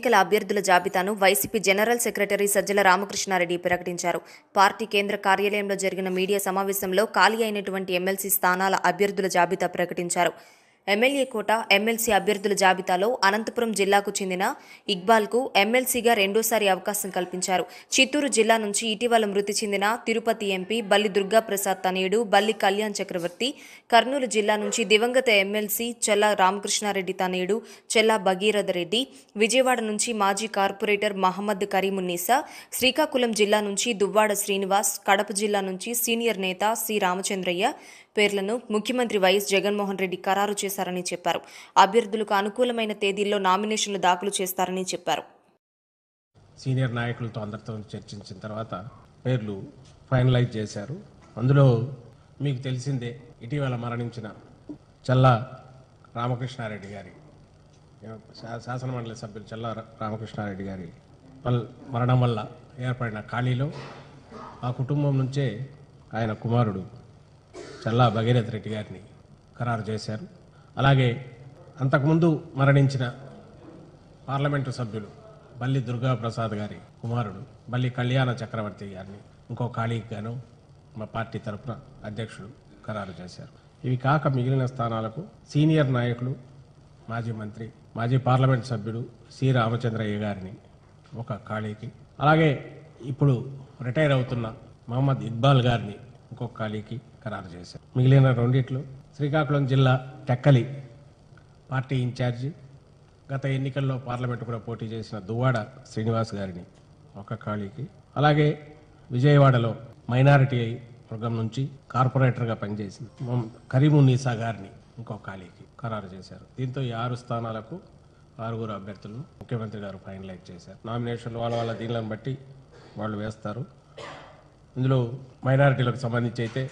ఎన్నికల అభ్యర్థుల జాబితాను వైసీపీ జనరల్ సెక్రటరీ సజ్జల రామకృష్ణారెడ్డి ప్రకటించారు పార్టీ కేంద్ర కార్యాలయంలో జరిగిన మీడియా సమావేశంలో ఖాళీ అయినటువంటి ఎమ్మెల్సీ స్థానాల అభ్యర్థుల జాబితా ప్రకటించారు ఎమ్మెల్యే కోట ఎమ్మెల్సీ అభ్యర్థుల జాబితాలో అనంతపురం జిల్లాకు చెందిన ఇక్బాల్కు ఎమ్మెల్సీగా రెండోసారి అవకాశం కల్పించారు చిత్తూరు జిల్లా నుంచి ఇటీవల మృతి చెందిన తిరుపతి ఎంపీ బల్లి దుర్గాప్రసాద్ తనయుడు బల్లి కళ్యాణ్ చక్రవర్తి కర్నూలు జిల్లా నుంచి దివంగత ఎమ్మెల్సీ చెల్లా రామకృష్ణారెడ్డి తనయుడు చెల్లా భగీరథ రెడ్డి విజయవాడ నుంచి మాజీ కార్పొరేటర్ మహమ్మద్ కరీమున్నీసా శ్రీకాకుళం జిల్లా నుంచి దువ్వాడ శ్రీనివాస్ కడప జిల్లా నుంచి సీనియర్ నేత సి రామచంద్రయ్య పేర్లను ముఖ్యమంత్రి వైఎస్ జగన్మోహన్ రెడ్డి ఖరారు చేశారని చెప్పారు అభ్యర్థులకు అనుకూలమైన తేదీల్లో నామినేషన్లు దాఖలు చేస్తారని చెప్పారు సీనియర్ నాయకులతో అందరితో చర్చించిన తర్వాత పేర్లు ఫైనలైజ్ చేశారు అందులో మీకు తెలిసిందే ఇటీవల మరణించిన చల్లా రామకృష్ణారెడ్డి గారి శా- శాసనమండలి సభ్యులు చల్లా రా- రామకృష్ణారెడ్డి గారి వల్- మరణం వల్ల ఏర్పడిన ఖాళీలో ఆ కుటుంబం నుంచే ఆయన కుమారుడు చల్లా భగీరథ రెడ్డి గారిని ఖరారు చేశారు అలాగే అంతకుముందు మరణించిన పార్లమెంటు సభ్యులు బల్లి దుర్గాప్రసాద్ గారి కుమారుడు బల్లి కళ్యాణ చక్రవర్తి గారిని ఇంకో ఖాళీకి గాను మా పార్టీ తరపున అధ్యక్షుడు ఖరారు చేశారు ఇవి కాక మిగిలిన స్థానాలకు సీనియర్ నాయకులు మాజీ మంత్రి మాజీ పార్లమెంట్ సభ్యుడు సి రామచంద్రయ్య గారిని ఒక ఖాళీకి అలాగే ఇప్పుడు రిటైర్ అవుతున్న మహమ్మద్ ఇక్బాల్ గారిని ఇంకొక ఖాళీకి ఖరారు చేశారు మిగిలిన రెండిట్లో శ్రీకాకుళం జిల్లా టెక్కలి పార్టీ ఇన్ఛార్జి గత ఎన్నికల్లో పార్లమెంటు కూడా పోటీ చేసిన దువ్వాడ శ్రీనివాస్ గారిని ఒక ఖాళీకి అలాగే విజయవాడలో మైనారిటీ వర్గం నుంచి కార్పొరేటర్గా పనిచేసిన మొహమ్మద్ కరీమున్నీసా గారిని ఇంకో ఖాళీకి ఖరారు చేశారు దీంతో ఈ ఆరు స్థానాలకు ఆరుగురు అభ్యర్థులను ముఖ్యమంత్రి గారు ఫైనలైజ్ చేశారు నామినేషన్లు వాళ్ళ వాళ్ళ దీనిలను బట్టి వాళ్ళు వేస్తారు ఇందులో మైనారిటీలకు సంబంధించి అయితే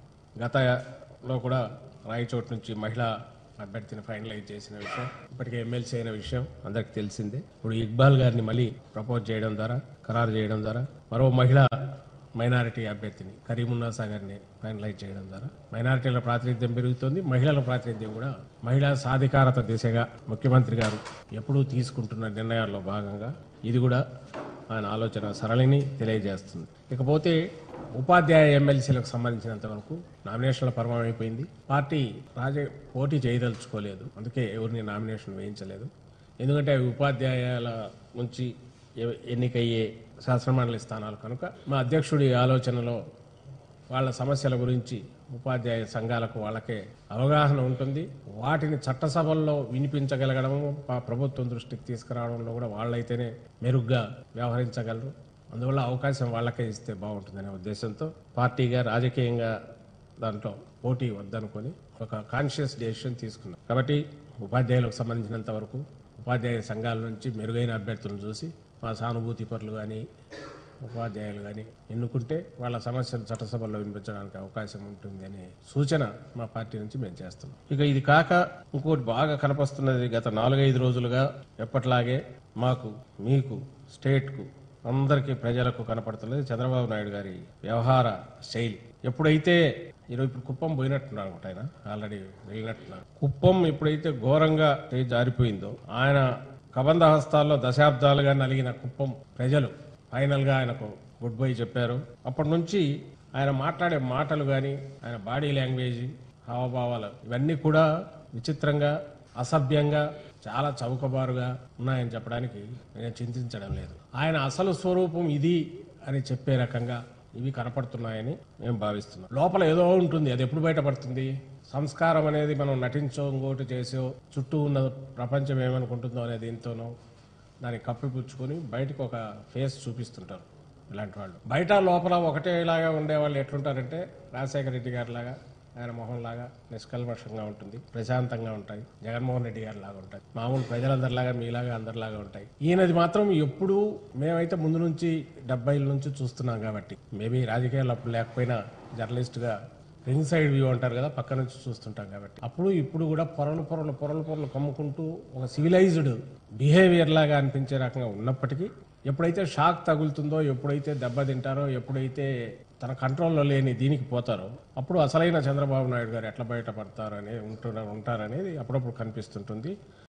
గతంలో కూడా రాయచోటు నుంచి మహిళా అభ్యర్థిని ఫైనలైజ్ చేసిన విషయం ఇప్పటికే ఎమ్మెల్సీ అయిన విషయం అందరికి తెలిసిందే ఇప్పుడు ఇక్బాల్ గారిని మళ్ళీ ప్రపోజ్ చేయడం ద్వారా ఖరారు చేయడం ద్వారా మరో మహిళ మైనారిటీ అభ్యర్థిని కరీమున్నాసా గారిని ఫైనలైజ్ చేయడం ద్వారా మైనారిటీల ప్రాతినిధ్యం పెరుగుతుంది మహిళల ప్రాతినిధ్యం కూడా మహిళా సాధికారత దిశగా ముఖ్యమంత్రి గారు ఎప్పుడూ తీసుకుంటున్న నిర్ణయాల్లో భాగంగా ఇది కూడా ఆయన ఆలోచన సరళిని తెలియజేస్తుంది ఇకపోతే ఉపాధ్యాయ ఎమ్మెల్సీలకు సంబంధించినంత వరకు నామినేషన్ల పర్వం అయిపోయింది పార్టీ రాజ పోటీ చేయదలుచుకోలేదు అందుకే ఎవరిని నామినేషన్ వేయించలేదు ఎందుకంటే అవి ఉపాధ్యాయుల నుంచి ఎ- ఎన్నికయ్యే శాసనమండలి స్థానాలు కనుక మా అధ్యక్షుడి ఆలోచనలో వాళ్ళ సమస్యల గురించి ఉపాధ్యాయ సంఘాలకు వాళ్ళకే అవగాహన ఉంటుంది వాటిని చట్టసభల్లో వినిపించగలగడము ప- ప్రభుత్వం దృష్టికి తీసుకురావడంలో కూడా వాళ్ళైతేనే మెరుగ్గా వ్యవహరించగలరు అందువల్ల అవకాశం వాళ్ళకే ఇస్తే బాగుంటుందనే ఉద్దేశంతో పార్టీగా రాజకీయంగా దాంట్లో పోటీ వద్దనుకొని ఒక కాన్షియస్ డెసిషన్ తీసుకున్నాం కాబట్టి ఉపాధ్యాయులకు సంబంధించినంత వరకు ఉపాధ్యాయ సంఘాల నుంచి మెరుగైన అభ్యర్థులను చూసి మా సానుభూతి పరులు కానీ ఉపాధ్యాయులు కానీ ఎన్నుకుంటే వాళ్ళ సమస్యలు చట్టసభల్లో వినిపించడానికి అవకాశం ఉంటుంది అనే సూచన మా పార్టీ నుంచి మేము చేస్తున్నాం ఇక ఇది కాక ఇంకోటి బాగా కనపస్తున్నది గత నాలుగైదు రోజులుగా ఎప్పట్లాగే మాకు మీకు స్టేట్కు అందరికీ ప్రజలకు కనపడుతున్నది చంద్రబాబు నాయుడు గారి వ్యవహార శైలి ఎప్పుడైతే ఈరోజు ఇప్పుడు కుప్పం పోయినట్టున్నారు అనుకుంటా ఆయన ఆల్రెడీ వెళ్ళినట్టున్నారు కుప్పం ఎప్పుడైతే ఘోరంగా చేయి జారిపోయిందో ఆయన కబంధ హస్తాల్లో దశాబ్దాలుగా నలిగిన కుప్పం ప్రజలు ఫైనల్గా ఆయనకు గుడ్ బై చెప్పారు అప్పటి నుంచి ఆయన మాట్లాడే మాటలు కానీ ఆయన బాడీ లాంగ్వేజ్ హావభావాలు ఇవన్నీ కూడా విచిత్రంగా అసభ్యంగా చాలా చౌకబారుగా ఉన్నాయని చెప్పడానికి నేను చింతించడం లేదు ఆయన అసలు స్వరూపం ఇది అని చెప్పే రకంగా ఇవి కనపడుతున్నాయని మేము భావిస్తున్నాం లోపల ఏదో ఉంటుంది అది ఎప్పుడు బయటపడుతుంది సంస్కారం అనేది మనం నటించో ఇంకోటి చేసో చుట్టూ ఉన్న ప్రపంచం ఏమనుకుంటుందో అనే దీంతోనో దాన్ని కప్పిపుచ్చుకొని బయటకు ఒక ఫేస్ చూపిస్తుంటారు ఇలాంటి వాళ్ళు బయట లోపల ఒకటేలాగా ఉండే వాళ్ళు ఎట్లుంటారంటే రాజశేఖర రెడ్డి గారి లాగా ఆయన మొహం లాగా నిష్కల్మషంగా ఉంటుంది ప్రశాంతంగా ఉంటాయి జగన్మోహన్ రెడ్డి గారి లాగా ఉంటాయి మామూలు ప్రజలందరిలాగా మీలాగా అందరిలాగా ఉంటాయి ఈయనది మాత్రం ఎప్పుడు మేమైతే ముందు నుంచి డెబ్బైల నుంచి చూస్తున్నాం కాబట్టి మేబీ రాజకీయాలు అప్పుడు లేకపోయినా జర్నలిస్ట్గా రింగ్ సైడ్ వ్యూ అంటారు కదా పక్క నుంచి చూస్తుంటాం కాబట్టి అప్పుడు ఇప్పుడు కూడా పొరలు పొరలు పొరలు పొరలు కమ్ముకుంటూ ఒక సివిలైజ్డ్ బిహేవియర్ లాగా అనిపించే రకంగా ఉన్నప్పటికీ ఎప్పుడైతే షాక్ తగులుతుందో ఎప్పుడైతే దెబ్బ తింటారో ఎప్పుడైతే తన కంట్రోల్లో లేని దీనికి పోతారో అప్పుడు అసలైన చంద్రబాబు నాయుడు గారు ఎట్లా బయటపడతారనే ఉంటున్నారు ఉంటారనేది అప్పుడప్పుడు కనిపిస్తుంటుంది